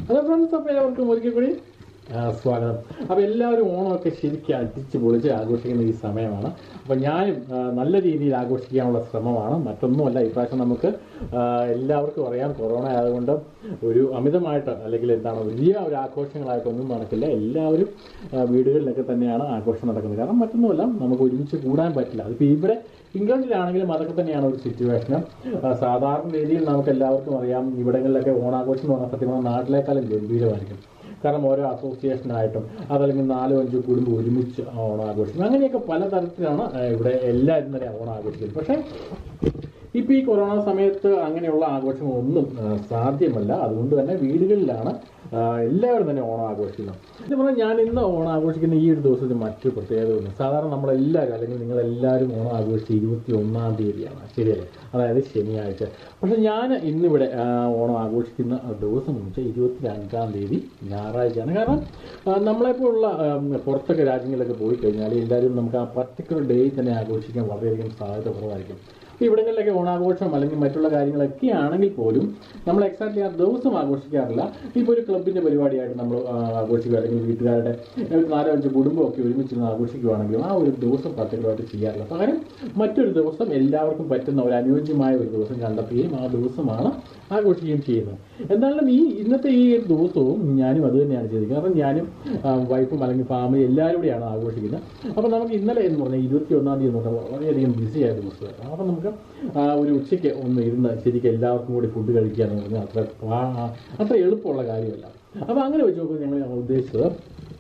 Hello friends അപ്പോൾ എല്ലാവർക്കും ഒരിക്കൽ കൂടി ആ, സ്വാഗതം അപ്പോൾ എല്ലാവരും ഓണമൊക്കെ ശരിക്കും അടിച്ച് പൊളിച്ച് ആഘോഷിക്കുന്ന ഈ സമയമാണ് അപ്പോൾ ഞാനും ആ, നല്ല രീതിയിൽ ആഘോഷിക്കാനുള്ള ശ്രമമാണ് മറ്റൊന്നുമല്ല ഇപ്രാവശ്യം നമുക്ക് ആ, എല്ലാവർക്കും അറിയാം കൊറോണ ആയതുകൊണ്ട് ഒരു അമിതമായിട്ട് അല്ലെങ്കിൽ എന്താണ് വലിയ ഒരു ആഘോഷങ്ങളായിട്ടൊന്നും നടക്കില്ല എല്ലാവരും ആ, വീടുകളിലൊക്കെ തന്നെയാണ് ആഘോഷം നടക്കുന്നത് കാരണം മറ്റൊന്നുമല്ല നമുക്ക് ഒരുമിച്ച് കൂടാൻ പറ്റില്ല അതിപ്പോൾ ഇവിടെ ഇംഗ്ലണ്ടിലാണെങ്കിലും അതൊക്കെ തന്നെയാണ് ഒരു സിറ്റുവേഷൻ സാധാരണ രീതിയിൽ നമുക്ക് എല്ലാവർക്കും അറിയാം ഇവിടങ്ങളിലൊക്കെ ഓണാഘോഷം എന്ന് പറഞ്ഞാൽ സത്യം പറഞ്ഞാൽ നാട്ടിലേക്കാളും ഗംഭീരമായിരിക്കും കാരണം ഓരോ അസോസിയേഷനായിട്ടും അതല്ലെങ്കിൽ നാലോ അഞ്ചോ കുടുംബം ഒരുമിച്ച് ഓണാഘോഷിക്കും അങ്ങനെയൊക്കെ പലതരത്തിലാണ് ആ, ഇവിടെ എല്ലാവരും തന്നെ ഓണാഘോഷിക്കുന്നത് പക്ഷേ ഇപ്പം ഈ കൊറോണ സമയത്ത് അങ്ങനെയുള്ള ആഘോഷങ്ങളൊന്നും ആ, സാധ്യമല്ല അതുകൊണ്ട് തന്നെ വീടുകളിലാണ് ആ, എല്ലാവരും തന്നെ ഓണം ആഘോഷിക്കുന്നത് ഇത് പറഞ്ഞാൽ ഞാൻ ഇന്ന് ഓണം ആഘോഷിക്കുന്ന ഈ ഒരു ദിവസത്തിൽ മറ്റൊരു പ്രത്യേകതയുണ്ട് സാധാരണ നമ്മളെല്ലാവരും അല്ലെങ്കിൽ നിങ്ങളെല്ലാവരും ഓണം ആഘോഷിച്ച് ഇരുപത്തി ഒന്നാം തീയതിയാണ് ശരിയല്ലേ അതായത് ശനിയാഴ്ച പക്ഷെ ഞാൻ ഇന്നിവിടെ ആ, ഓണം ആഘോഷിക്കുന്ന ദിവസം എന്ന് വെച്ചാൽ ഇരുപത്തി രണ്ടാം തീയതി ഞായറാഴ്ചയാണ് കാരണം ആ, നമ്മളെപ്പോലുള്ള ആ, പുറത്തൊക്കെ രാജ്യങ്ങളിലൊക്കെ പോയി കഴിഞ്ഞാൽ എല്ലാവരും നമുക്ക് ആ പർട്ടിക്കുലർ ഡേ തന്നെ ആഘോഷിക്കാൻ വളരെയധികം സാധ്യത കുറവായിരിക്കും ഇപ്പോൾ ഇവിടങ്ങളിലൊക്കെ ഓണാഘോഷം അല്ലെങ്കിൽ മറ്റുള്ള കാര്യങ്ങളൊക്കെ ആണെങ്കിൽ പോലും നമ്മൾ എക്സാക്ട്ലി ആ ദിവസം ആഘോഷിക്കാറില്ല ഇപ്പോൾ ഒരു ക്ലബിൻ്റെ പരിപാടിയായിട്ട് നമ്മൾ ആ, ആഘോഷിക്കുക അല്ലെങ്കിൽ വീട്ടുകാരുടെ ഒരു നാലോ അഞ്ചോ കുടുംബമൊക്കെ ഒരുമിച്ചിരുന്ന് ആഘോഷിക്കുകയാണെങ്കിലും ആ ഒരു ദിവസം പർട്ടിക്കുലറായിട്ട് ചെയ്യാറില്ല പകരം മറ്റൊരു ദിവസം എല്ലാവർക്കും പറ്റുന്ന ഒരു അനുയോജ്യമായ ഒരു ദിവസം കണ്ടെത്തുകയും ആ ദിവസമാണ് ആഘോഷിക്കുകയും ചെയ്യുന്നത് എന്തായാലും ഈ ഇന്നത്തെ ഈ ഒരു ദിവസവും ഞാനും അത് തന്നെയാണ് ചെയ്തത് കാരണം ഞാനും ആ, വൈഫും അല്ലെങ്കിൽ ഫാമിലി എല്ലാവരും കൂടിയാണ് ആഘോഷിക്കുന്നത് അപ്പോൾ നമുക്ക് ഇന്നലെ എന്ന് പറഞ്ഞാൽ ഇരുപത്തി ഒന്നാം തീയതി എന്ന് പറഞ്ഞാൽ വളരെയധികം ബിസി ആയ ദിവസമായിരുന്നു അപ്പോൾ നമുക്ക് ആ, ഒരു ഉച്ചയ്ക്ക് ഒന്ന് ഇരുന്ന് ശരിക്കും എല്ലാവർക്കും കൂടി ഫുഡ് കഴിക്കുക എന്ന് പറഞ്ഞാൽ അത്ര പാ- അത്ര എളുപ്പമുള്ള കാര്യമല്ല അപ്പോൾ അങ്ങനെ വെച്ച് നോക്കുമ്പോൾ ഞങ്ങൾ ഉദ്ദേശിച്ചത്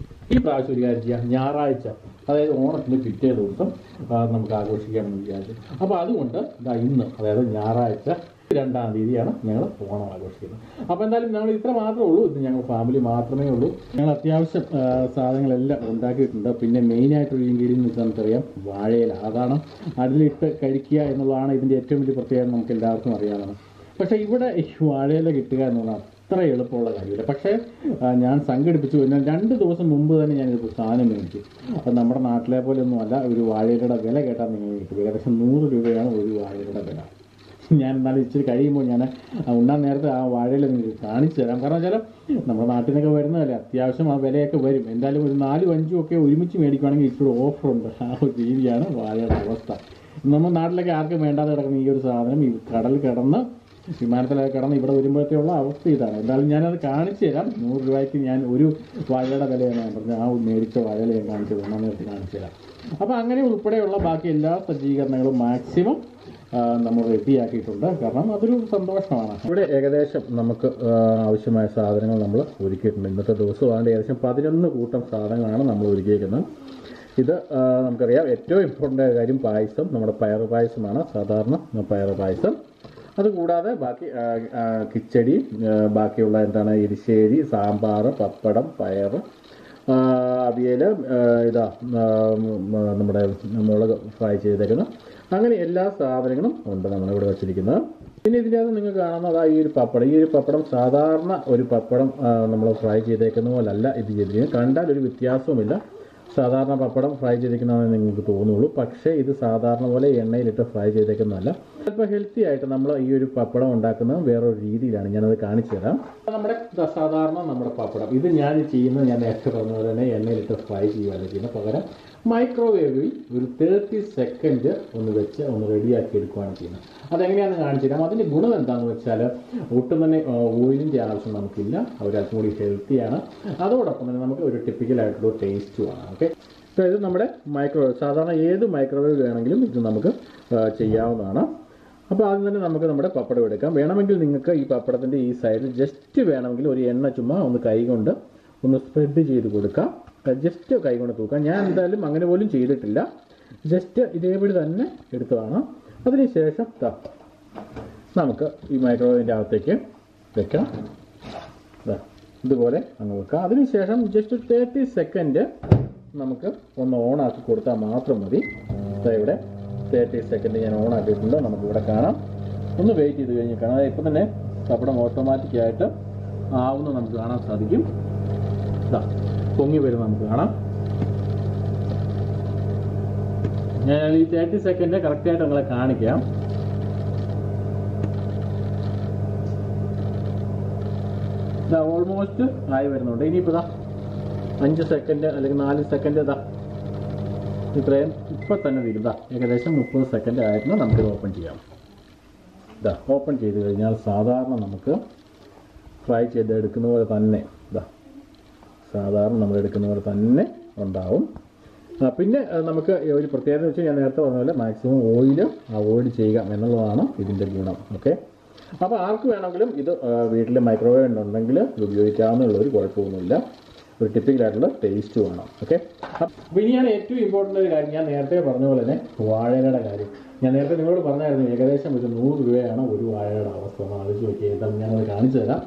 ഈ പ്രാവശ്യം ഒരു കാര്യം ചെയ്യാം ഞായറാഴ്ച അതായത് ഓണത്തിന് പിറ്റേ ദിവസം ആ, നമുക്ക് ആഘോഷിക്കാമെന്ന് വിചാരിച്ചു അപ്പോൾ അതുകൊണ്ട് ദാ ഇന്ന് അതായത് ഞായറാഴ്ച രണ്ടാം തീയതിയാണ് ഞങ്ങൾ ഓണം ആഘോഷിക്കുന്നത് അപ്പോൾ എന്തായാലും ഞങ്ങൾ ഇത്ര മാത്രമേ ഉള്ളൂ ഇത് ഞങ്ങൾ ഫാമിലി മാത്രമേ ഉള്ളൂ ഞങ്ങൾ അത്യാവശ്യം ആ, സാധനങ്ങളെല്ലാം ഉണ്ടാക്കിയിട്ടുണ്ട് പിന്നെ മെയിനായിട്ടൊരു ഇൻഗ്രീഡിയൻ എന്ന് വെച്ചാൽ നമുക്കറിയാം വാഴയില അതാണ് അതിലിട്ട് കഴിക്കുക എന്നുള്ളതാണ് ഇതിൻ്റെ ഏറ്റവും വലിയ പ്രത്യേകത നമുക്ക് എല്ലാവർക്കും അറിയാവുന്നത് പക്ഷേ ഇവിടെ ഈ വാഴയില കിട്ടുക എന്നുള്ളത് അത്ര എളുപ്പമുള്ള കാര്യമില്ല പക്ഷേ ആ, ഞാൻ സംഘടിപ്പിച്ചു എന്നാൽ രണ്ട് ദിവസം മുമ്പ് തന്നെ ഞാൻ ഇത് സാധനം മേടിച്ചു അത് നമ്മുടെ നാട്ടിലെ പോലെ ഒന്നും അല്ല ഒരു വാഴയിലയുടെ വില കേട്ടാൽ നിങ്ങൾ കിട്ടും ഏകദേശം നൂറ് രൂപയാണ് ഒരു വാഴയിലയുടെ വില ഞാൻ എന്നാലും ഇച്ചിരി കഴിയുമ്പോൾ ഞാൻ ആ ഉണ്ണാൻ നേരത്തെ ആ വാഴയില നിങ്ങൾക്ക് കാണിച്ചു തരാം കാരണം വെച്ചാൽ നമ്മുടെ നാട്ടിൽ നിന്നൊക്കെ വരുന്നതല്ലേ അത്യാവശ്യം ആ വിലയൊക്കെ വരും എന്തായാലും ഒരു നാലും അഞ്ചും ഒക്കെ ഒരുമിച്ച് മേടിക്കുകയാണെങ്കിൽ ഇച്ചിരി ഓഫറുണ്ട് ആ ഒരു രീതിയാണ് വാഴയുടെ അവസ്ഥ നമ്മുടെ നാട്ടിലൊക്കെ ആർക്കും വേണ്ടാതെ കിടക്കുന്ന ഈ ഒരു സാധനം ഈ കടൽ കിടന്ന് വിമാനത്തിലൊക്കെ കിടന്ന് ഇവിടെ വരുമ്പോഴത്തേക്കുള്ള അവസ്ഥ ഇതാണ് എന്തായാലും ഞാനത് കാണിച്ചു തരാം നൂറ് രൂപയ്ക്ക് ഞാൻ ഒരു വാഴയുടെ വിലയാണ് ഞാൻ പറഞ്ഞത് ആ മേടിച്ച വാഴയില ഞാൻ കാണിച്ചു തരാം നേരത്തെ കാണിച്ചു തരാം അപ്പോൾ അങ്ങനെ ഉൾപ്പെടെയുള്ള ബാക്കി എല്ലാ സജ്ജീകരണങ്ങളും മാക്സിമം ആ, നമ്മൾ റെഡിയാക്കിയിട്ടുണ്ട് കാരണം അതൊരു സന്തോഷമാണ് ഇവിടെ ഏകദേശം നമുക്ക് ആ, ആവശ്യമായ സാധനങ്ങൾ നമ്മൾ ഒരുക്കിയിട്ടുണ്ട് ഇന്നത്തെ ദിവസമാണ് ഏകദേശം പതിനൊന്ന് കൂട്ടം സാധനങ്ങളാണ് നമ്മൾ ഒരുക്കിയിരിക്കുന്നത് ഇത് ആ, നമുക്കറിയാം ഏറ്റവും ഇമ്പോർട്ടൻ്റ് ആയ കാര്യം പായസം നമ്മുടെ പയർ പായസമാണ് സാധാരണ പയർ പായസം അതുകൂടാതെ ബാക്കി ആ, ആ, കിച്ചടി ആ, ബാക്കിയുള്ള എന്താണ് എരിശ്ശേരി സാമ്പാർ പപ്പടം പയർ അവിയൽ ഇതാ ആ, ഉം, ആ, നമ്മുടെ മുളക് ഫ്രൈ ചെയ്തേക്കുന്ന അങ്ങനെ എല്ലാ സാധനങ്ങളും ഉണ്ട് നമ്മളിവിടെ വെച്ചിരിക്കുന്നത് പിന്നെ ഇതിനകത്ത് നിങ്ങൾ കാണുന്നത് ഈ ഒരു പപ്പടം ഈ ഒരു പപ്പടം സാധാരണ ഒരു പപ്പടം നമ്മൾ ഫ്രൈ ചെയ്തേക്കുന്ന പോലല്ല ഇത് ചെയ്തിരിക്കുന്നത് കണ്ടാൽ ഒരു വ്യത്യാസവുമില്ല സാധാരണ പപ്പടം ഫ്രൈ ചെയ്തിരിക്കുന്നതെന്ന് നിങ്ങൾക്ക് തോന്നുള്ളൂ പക്ഷേ ഇത് സാധാരണ പോലെ എണ്ണയിലിട്ട് ഫ്രൈ ചെയ്തേക്കുന്നതല്ല ചിലപ്പോൾ ഹെൽത്തി ആയിട്ട് നമ്മൾ ഈ ഒരു പപ്പടം ഉണ്ടാക്കുന്നത് വേറൊരു രീതിയിലാണ് ഞാനത് കാണിച്ചു തരാം നമ്മുടെ ദ- സാധാരണ നമ്മുടെ പപ്പടം ഇത് ഞാൻ ചെയ്യുന്നത് ഞാൻ നേരത്തെ പറഞ്ഞ പോലെ തന്നെ എണ്ണയിലിട്ട് ഫ്രൈ ചെയ്യുകയല്ല ചെയ്യുന്നത് പകരം മൈക്രോവേവിൽ ഒരു തേർട്ടി സെക്കൻഡ് ഒന്ന് വെച്ച് ഒന്ന് റെഡിയാക്കി എടുക്കുകയാണ് ചെയ്യുന്നത് അതെങ്ങനെയാണെന്ന് കാണിച്ചു തരാം അതിൻ്റെ ഗുണം എന്താണെന്ന് വെച്ചാൽ ഒട്ടും തന്നെ ഓയിലിൻ്റെ ആവശ്യം നമുക്കില്ല ഒരല്പം കൂടി ഹെൽത്തിയാണ് അതോടൊപ്പം തന്നെ നമുക്ക് ഒരു ടിപ്പിക്കലായിട്ടുള്ള ടേസ്റ്റുമാണ് ഓക്കെ അപ്പോൾ ഇത് നമ്മുടെ മൈക്രോവേവ് സാധാരണ ഏത് മൈക്രോവേവ് വേണമെങ്കിലും ഇത് നമുക്ക് ആ, ചെയ്യാവുന്നതാണ് അപ്പോൾ ആദ്യം തന്നെ നമുക്ക് നമ്മുടെ പപ്പടം എടുക്കാം വേണമെങ്കിൽ നിങ്ങൾക്ക് ഈ പപ്പടത്തിൻ്റെ ഈ സൈഡിൽ ജസ്റ്റ് വേണമെങ്കിൽ ഒരു എണ്ണ ചുമ്മാ ഒന്ന് കൈ കൊണ്ട് ഒന്ന് സ്പ്രെഡ് ചെയ്ത് കൊടുക്കാം ജസ്റ്റ് കൈ കൊണ്ട് തൂക്കാം ഞാൻ എന്തായാലും അങ്ങനെ പോലും ചെയ്തിട്ടില്ല ജസ്റ്റ് ഇതേപടി തന്നെ എടുത്തതാണ് അതിനുശേഷം ദാ നമുക്ക് ഈ മൈക്രോവേവിൻ്റെ അകത്തേക്ക് വെക്കാം ദാ ഇതുപോലെ അങ്ങ് വെക്കാം അതിനുശേഷം ജസ്റ്റ് തേർട്ടി സെക്കൻഡ് നമുക്ക് ഒന്ന് ഓൺ ആക്കി കൊടുത്താൽ മാത്രം മതി ദാ ഇവിടെ തേർട്ടി സെക്കൻഡ് ഞാൻ ഓൺ ആക്കിയിട്ടുണ്ട് നമുക്ക് ഇവിടെ കാണാം ഒന്ന് വെയിറ്റ് ചെയ്ത് കഴിഞ്ഞ് കാണാം ഇപ്പം തന്നെ പപ്പടം ഓട്ടോമാറ്റിക് ആയിട്ട് ആവുന്ന നമുക്ക് കാണാൻ സാധിക്കും ദാ പൊങ്ങി വരും നമുക്ക് കാണാം ഞാൻ ഈ തേർട്ടി സെക്കൻഡ് കറക്റ്റായിട്ട് നിങ്ങളെ കാണിക്കാം ഇതാ ഓൾമോസ്റ്റ് ആയി വരുന്നുണ്ട് ഇനിയിപ്പോൾ ഇതാ അഞ്ച് സെക്കൻഡ് അല്ലെങ്കിൽ നാല് സെക്കൻഡ് ഇതാ ഇത്രയും ഇപ്പം തന്നെ തീരും ഇതാ ഏകദേശം മുപ്പത് സെക്കൻഡ് ആയിരുന്നു നമുക്കിത് ഓപ്പൺ ചെയ്യാം ഇതാ ഓപ്പൺ ചെയ്ത് കഴിഞ്ഞാൽ സാധാരണ നമുക്ക് ഫ്രൈ ചെയ്ത് എടുക്കുന്ന പോലെ തന്നെ ഇതാ സാധാരണ നമ്മൾ എടുക്കുന്ന പോലെ തന്നെ ഉണ്ടാവും ആ, പിന്നെ ആ, നമുക്ക് ഒരു പ്രത്യേകത വെച്ച് ഞാൻ നേരത്തെ പറഞ്ഞ പോലെ മാക്സിമം ഓയിൽ അവോയ്ഡ് ചെയ്യുക എന്നുള്ളതാണ് ഇതിൻ്റെ ഗുണം ഓക്കെ അപ്പോൾ ആർക്ക് വേണമെങ്കിലും ഇത് വീട്ടിൽ മൈക്രോവേവ് ഉണ്ടെങ്കിൽ ഇത് ഉപയോഗിക്കാവുന്നുള്ള ഒരു കുഴപ്പമൊന്നുമില്ല ഒരു ടിപ്പിക്കൽ ആയിട്ടുള്ള ടേസ്റ്റ് വേണം ഓക്കെ അപ്പോൾ ഇനിയാണ് ഏറ്റവും ഇമ്പോർട്ടൻ്റ് ഒരു കാര്യം ഞാൻ നേരത്തെ പറഞ്ഞ പോലെ തന്നെ വാഴയുടെ കാര്യം ഞാൻ നേരത്തെ നിങ്ങളോട് പറഞ്ഞായിരുന്നു ഏകദേശം ഒരു നൂറ് രൂപയാണ് ഒരു വാഴയുടെ അവസ്ഥ ഒന്ന് ആലോചിച്ച് നോക്കിയാൽ എന്താ ഞാനത് കാണിച്ചു തരാം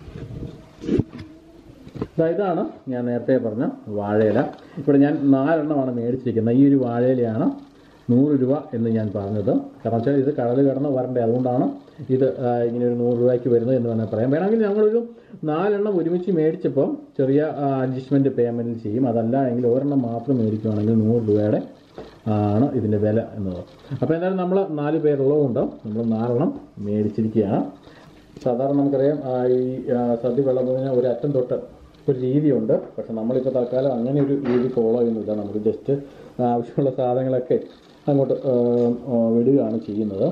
ദാ ഇതാണ് ഞാൻ നേരത്തെ പറഞ്ഞ വാഴയില ഇവിടെ ഞാൻ നാലെണ്ണമാണ് മേടിച്ചിരിക്കുന്നത് ഈ ഒരു വാഴയിലയാണ് നൂറ് രൂപ എന്ന് ഞാൻ പറഞ്ഞത് കാരണം വെച്ചാൽ ഇത് കടൽ കിടന്ന് വരണ്ടേ അതുകൊണ്ടാണ് ഇത് ആ, ഇങ്ങനെ ഒരു നൂറ് രൂപയ്ക്ക് വരുന്നത് എന്ന് വേണമെങ്കിൽ പറയാം വേണമെങ്കിൽ ഞങ്ങളൊരു നാലെണ്ണം ഒരുമിച്ച് മേടിച്ചപ്പോൾ ചെറിയ അഡ്ജസ്റ്റ്മെൻറ്റ് പേയ്മെൻറ്റ് ചെയ്യും അതല്ല എങ്കിൽ ഒരെണ്ണം മാത്രം മേടിക്കുകയാണെങ്കിൽ നൂറ് രൂപയുടെ ആണ് ഇതിൻ്റെ വില എന്നത് അപ്പോൾ എന്തായാലും നമ്മൾ നാല് പേരുള്ളതുകൊണ്ട് നമ്മൾ നാലെണ്ണം മേടിച്ചിരിക്കുകയാണ് സാധാരണ നമുക്കറിയാം ആ, ഈ ആ, സദ്യ വിളമ്പുന്നതിന് ഒരു അറ്റം തൊട്ട് ഒരു രീതിയുണ്ട് പക്ഷെ നമ്മളിപ്പോൾ തൽക്കാലം അങ്ങനെ ഒരു രീതി ഫോളോ ചെയ്യുന്നില്ല നമുക്ക് ജസ്റ്റ് ആവശ്യമുള്ള സാധനങ്ങളൊക്കെ അങ്ങോട്ട് ആ, ആ, വിടുകയാണ് ചെയ്യുന്നത്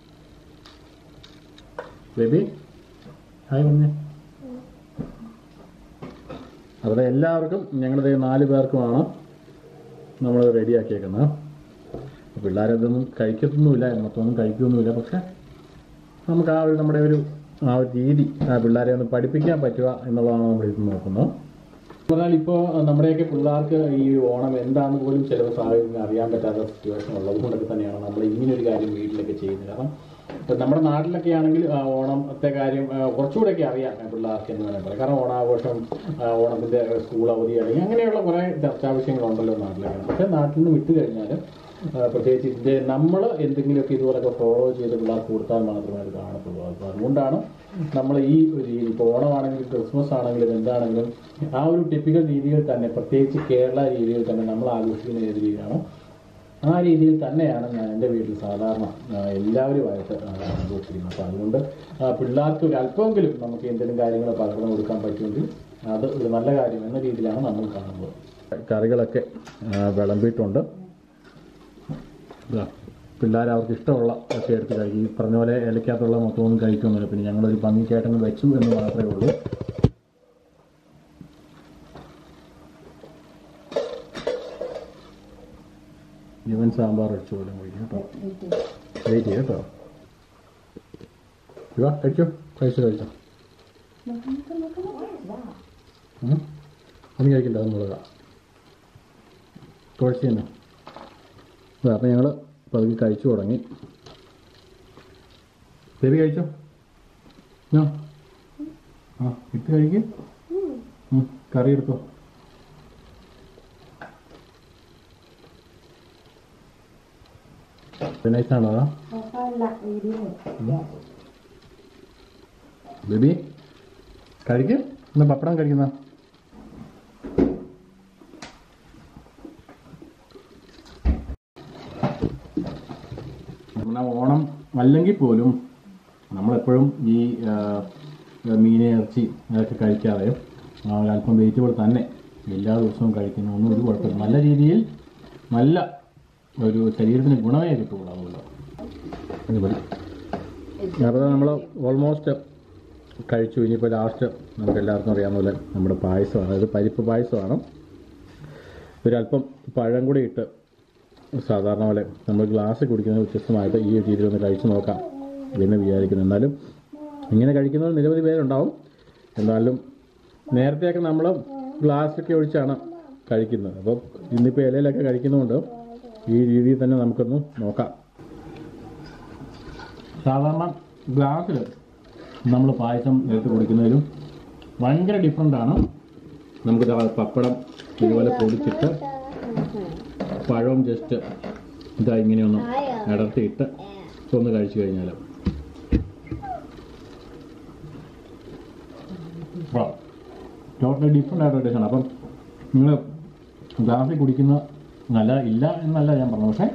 ബേബി ഹായ് പറഞ്ഞേ അവിടെ എല്ലാവർക്കും ഞങ്ങളുടെ ഈ നാല് പേർക്കുമാണ് നമ്മൾ റെഡിയാക്കിയേക്കുന്നത് പിള്ളേരതൊന്നും കഴിക്കത്തൊന്നുമില്ല മൊത്തമൊന്നും കഴിക്കുകയൊന്നുമില്ല പക്ഷെ നമുക്ക് ആ ഒരു നമ്മുടെ ഒരു ആ ഒരു രീതി ആ പിള്ളേരെ ഒന്ന് പഠിപ്പിക്കാൻ പറ്റുക എന്നുള്ളതാണ് നമ്മൾ ഇത് നോക്കുന്നത് പറഞ്ഞാൽ ഇപ്പോൾ നമ്മുടെയൊക്കെ പിള്ളേർക്ക് ഈ ഓണം എന്താണെന്ന് പോലും ചില സാഹചര്യങ്ങൾ അറിയാൻ പറ്റാത്ത സിറ്റുവേഷൻ ഉള്ളത് കൊണ്ടൊക്കെ തന്നെയാണ് നമ്മൾ ഇങ്ങനെ ഒരു കാര്യം വീട്ടിലൊക്കെ ചെയ്യുന്നത് കാരണം ഇപ്പം നമ്മുടെ നാട്ടിലൊക്കെ ആണെങ്കിൽ ആ, ഓണത്തെ കാര്യം ആ, കുറച്ചുകൂടെയൊക്കെ അറിയാം ആ, പിള്ളേർക്ക് എന്ന് വേണമെങ്കിൽ പറയാം കാരണം ഓണാഘോഷം ആ, ഓണത്തിന്റെ സ്കൂൾ അവധി അല്ലെങ്കിൽ അങ്ങനെയുള്ള കുറേ ചർച്ചാവിഷയങ്ങളുണ്ടല്ലോ നാട്ടിലൊക്കെ പക്ഷേ നാട്ടിൽ നിന്ന് വിട്ടു കഴിഞ്ഞാൽ പ്രത്യേകിച്ച് ഇതിന്റെ നമ്മൾ എന്തെങ്കിലുമൊക്കെ ഇതുപോലൊക്കെ ഫോളോ ചെയ്ത് പിള്ളേർക്ക് കൊടുത്താൽ മാത്രമേ അത് കാണത്തുള്ളൂ അപ്പോൾ അതുകൊണ്ടാണ് നമ്മൾ ഈ ഒരു രീതി ഇപ്പോൾ ഓണമാണെങ്കിലും ക്രിസ്മസ് ആണെങ്കിലും എന്താണെങ്കിലും ആ ഒരു ടിപ്പിക്കൽ രീതിയിൽ തന്നെ പ്രത്യേകിച്ച് കേരള രീതിയിൽ തന്നെ നമ്മൾ ആഘോഷിക്കുന്ന ഏത് രീതിയാണോ ആ രീതിയിൽ തന്നെയാണ് ഞാൻ എൻ്റെ വീട്ടിൽ സാധാരണ ആ, എല്ലാവരുമായിട്ട് ആ, ആഘോഷിക്കുന്നത് അപ്പോൾ അതുകൊണ്ട് ആ, പിള്ളേർക്ക് ഒരു അല്പമെങ്കിലും നമുക്ക് എന്തെങ്കിലും കാര്യങ്ങൾ പകർന്നു കൊടുക്കാൻ പറ്റുമെങ്കിൽ അത് ഒരു നല്ല കാര്യം എന്ന രീതിയിലാണ് നമ്മൾ കാണുന്നത് കറികളൊക്കെ ആ, വിളമ്പിയിട്ടുണ്ട് ഇതാ പിള്ളേർ അവർക്ക് ഇഷ്ടമുള്ള ഒക്കെ എടുത്ത് കഴിക്കും ഈ പറഞ്ഞ പോലെ ഇലക്കകത്തുള്ള മൊത്തമൊന്നും കഴിക്കൊന്നുമില്ല പിന്നെ ഞങ്ങളൊരു ഭംഗിക്കായിട്ടങ്ങ് വെച്ചു എന്ന് മാത്രമേ ഉള്ളൂ ഇവൻ സാമ്പാർ ഒഴിച്ചു പോലെ കഴിക്കും കേട്ടോ വെയിറ്റ് ചെയ്യും കേട്ടോ ഇവ കഴിച്ചോ കഴിച്ചു കഴിച്ചോ ഉം? ഒന്നും കഴിക്കില്ല അത് മുളക തുളസി തന്നെ അതെ അപ്പം ഞങ്ങൾ പതുക്കെ കഴിച്ചു തുടങ്ങി ബേബി കഴിച്ചോ ആ ആ ഇട്ട് കഴിക്കും കറി എടുത്തോ നൈസാണോ അതാ ബേബി കഴിക്കും എന്നാ പപ്പടം കഴിക്കുന്ന നമ്മളെ ഓണം അല്ലെങ്കിൽ പോലും നമ്മളെപ്പോഴും ഈ ആ, മീൻ ഇറച്ചി അതൊക്കെ കഴിക്കാതെ ആ, ഒരല്പം വെജിറ്റബിൾ തന്നെ എല്ലാ ദിവസവും കഴിക്കുന്ന ഒന്നും ഒരു കുഴപ്പമില്ല നല്ല രീതിയിൽ നല്ല ഒരു ശരീരത്തിന് ഗുണമേ കിട്ടുള്ളൂ അതുകൊണ്ട് അതുപടി അപ്പോൾ നമ്മൾ ഓൾമോസ്റ്റ് കഴിച്ചു ഇനിയിപ്പോൾ ലാസ്റ്റ് നമുക്ക് എല്ലാവർക്കും അറിയാവുന്ന പോലെ നമ്മുടെ പായസം അതായത് പരിപ്പ് പായസമാണ് ഒരല്പം പഴം കൂടി ഇട്ട് സാധാരണ പോലെ നമ്മൾ ഗ്ലാസ് കുടിക്കുന്നത് വ്യത്യസ്തമായിട്ട് ഈ ഒരു രീതിയിൽ ഒന്ന് കഴിച്ചു നോക്കാം എന്ന് വിചാരിക്കുന്നു എന്നാലും ഇങ്ങനെ കഴിക്കുന്നവർ നിരവധി പേരുണ്ടാവും എന്നാലും നേരത്തെയൊക്കെ നമ്മൾ ഗ്ലാസ്സൊക്കെ ഒഴിച്ചാണ് കഴിക്കുന്നത് അപ്പോൾ ഇന്നിപ്പോൾ ഇലയിലൊക്കെ കഴിക്കുന്നതുകൊണ്ട് ഈ രീതിയിൽ തന്നെ നമുക്കൊന്ന് നോക്കാം സാധാരണ ഗ്ലാസ്സിൽ നമ്മൾ പായസം എടുത്ത് കുടിക്കുന്നതിലും ഭയങ്കര ഡിഫറെൻ്റ് ആണ് നമുക്ക് ദാ പപ്പടം ഇതുപോലെ പൊടിച്ചിട്ട് പഴവും ജസ്റ്റ് ഇതാ ഇങ്ങനെയൊന്ന് ഇടർത്തിയിട്ട് ഒന്ന് കഴിച്ചു കഴിഞ്ഞാൽ ടോട്ടലി ഡിഫറെൻ്റ് ആയിട്ടുള്ള ടേസ്റ്റാണ് അപ്പം നിങ്ങൾ ഗ്ലാസ്സിൽ കുടിക്കുന്ന നല്ല ഇല്ല എന്നല്ല ഞാൻ പറഞ്ഞു പക്ഷേ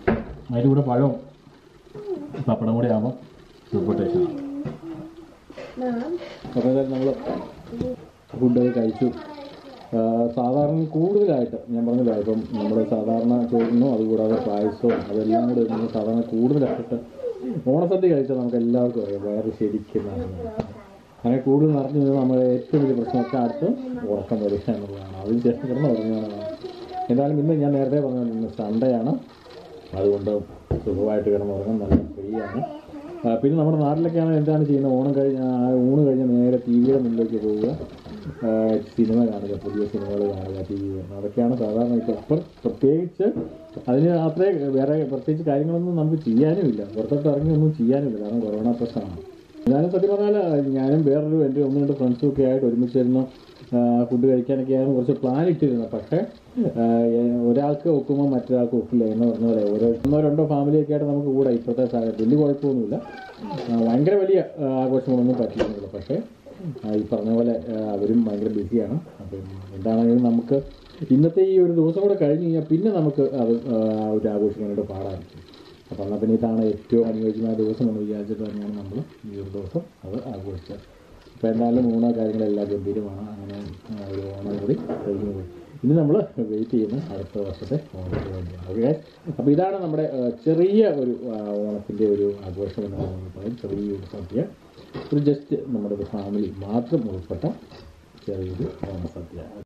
അതിൻ്റെ കൂടെ പഴവും പപ്പടം കൂടെ ആകുമ്പോൾ സൂപ്പർ ടേസ്റ്റാണ് അപ്പോൾ എന്തായാലും നമ്മൾ ഫുഡൊക്കെ കഴിച്ചു ആ, സാധാരണ കൂടുതലായിട്ട് ഞാൻ പറഞ്ഞില്ല ഇപ്പം നമ്മൾ സാധാരണ ചോറിനും അതുകൂടാതെ പായസവും അതെല്ലാം കൂടെ നമ്മൾ സാധാരണ കൂടുതലായിട്ട് ഓണസദ്യ കഴിച്ചാൽ നമുക്ക് എല്ലാവർക്കും അറിയാം വയറ് ശരിക്കും നിറഞ്ഞു അങ്ങനെ കൂടുതൽ നിറഞ്ഞു നിന്ന് നമ്മുടെ ഏറ്റവും വലിയ പ്രശ്നമൊക്കെ അടുത്ത് ഉറക്കം വരിക എന്നുള്ളതാണ് അതിന് ശേഷം കിടന്ന് ഉറങ്ങുകയാണ് എന്തായാലും ഇന്ന് ഞാൻ നേരത്തെ പറഞ്ഞ ഇന്ന് സൺഡേ ആണ് അതുകൊണ്ട് സുഖമായിട്ട് കിടന്ന് ഉറങ്ങാൻ നല്ല ഫ്രീ ആണ് ആ, പിന്നെ നമ്മുടെ നാട്ടിലൊക്കെയാണ് എന്താണ് ചെയ്യുന്നത് ഓണം കഴിഞ്ഞ ആ, ഊണ് കഴിഞ്ഞ് നേരെ ടി വിയുടെ മുന്നിലേക്ക് പോവുക ആ, സിനിമ കാണുക പുതിയ സിനിമകൾ കാണുക ടി വി കാണുക അതൊക്കെയാണ് സാധാരണ ഇപ്പോൾ ഇപ്പം പ്രത്യേകിച്ച് അതിന് അത്രേ വേറെ പ്രത്യേകിച്ച് കാര്യങ്ങളൊന്നും നമുക്ക് ചെയ്യാനുമില്ല പുറത്തോട്ട് ഇറങ്ങി ഒന്നും ചെയ്യാനുമില്ല കാരണം കൊറോണ പ്രശ്നമാണ് എന്നാലും സത്യം പറഞ്ഞാൽ ഞാനും വേറൊരു എൻ്റെ ഒന്ന് രണ്ട് ഫ്രണ്ട്സും ഒക്കെ ആയിട്ട് ഒരുമിച്ചിരുന്ന് ഫുഡ് കഴിക്കാനൊക്കെ ആയിരുന്നു കുറച്ച് പ്ലാൻ ഇട്ടിരുന്നത് പക്ഷേ ആ, ഏ- ഒരാൾക്ക് ഒക്കുമ്പോൾ മറ്റൊരാൾക്ക് ഒക്കില്ല എന്ന് പറഞ്ഞ പോലെ ഓരോ ഒന്നോ രണ്ടോ ഫാമിലിയൊക്കെ ആയിട്ട് നമുക്ക് കൂടെ ഇപ്പോഴത്തെ സാഹചര്യം വലിയ കുഴപ്പമൊന്നുമില്ല ആ, ഭയങ്കര വലിയ ആ, ആഘോഷങ്ങളൊന്നും പറ്റിയിരുന്നില്ല പക്ഷേ ആ, ഈ പറഞ്ഞ പോലെ ആ, അവരും ഭയങ്കര ബിസിയാണ് അപ്പം എന്താണെങ്കിലും നമുക്ക് ഇന്നത്തെ ഈ ഒരു ദിവസം കൂടെ കഴിഞ്ഞ് കഴിഞ്ഞാൽ പിന്നെ നമുക്ക് അത് ആ, ഒരു ആഘോഷിക്കാനായിട്ട് പാടായിരിക്കും അപ്പോൾ എന്നാൽ പിന്നെ ഇതാണ് ഏറ്റവും അനുയോജ്യമായ ദിവസം എന്ന് വിചാരിച്ചിട്ട് തന്നെയാണ് നമ്മൾ ഈ ഒരു ദിവസം അത് ആഘോഷിച്ചത് അപ്പോൾ എന്തായാലും ഊണ കാര്യങ്ങളെല്ലാം ഗംഭീരമാണ് അങ്ങനെ ആ, ഒരു ഓണം കൂടി കഴിഞ്ഞു പോയി ഇനി നമ്മൾ വെയിറ്റ് ചെയ്യുന്ന അടുത്ത വർഷത്തെ ഓണത്തിന് വേണ്ടിയാണ് ഓക്കെ അപ്പോൾ ഇതാണ് നമ്മുടെ ആ, ചെറിയ ഒരു ആ, ഓണത്തിൻ്റെ ഒരു ആഘോഷം എന്ന് നമ്മൾ പറയും ചെറിയൊരു സദ്യ ഒരു ജസ്റ്റ് നമ്മുടെ ഒരു ഫാമിലി മാത്രം ഉൾപ്പെട്ട ചെറിയൊരു ഓണസദ്യ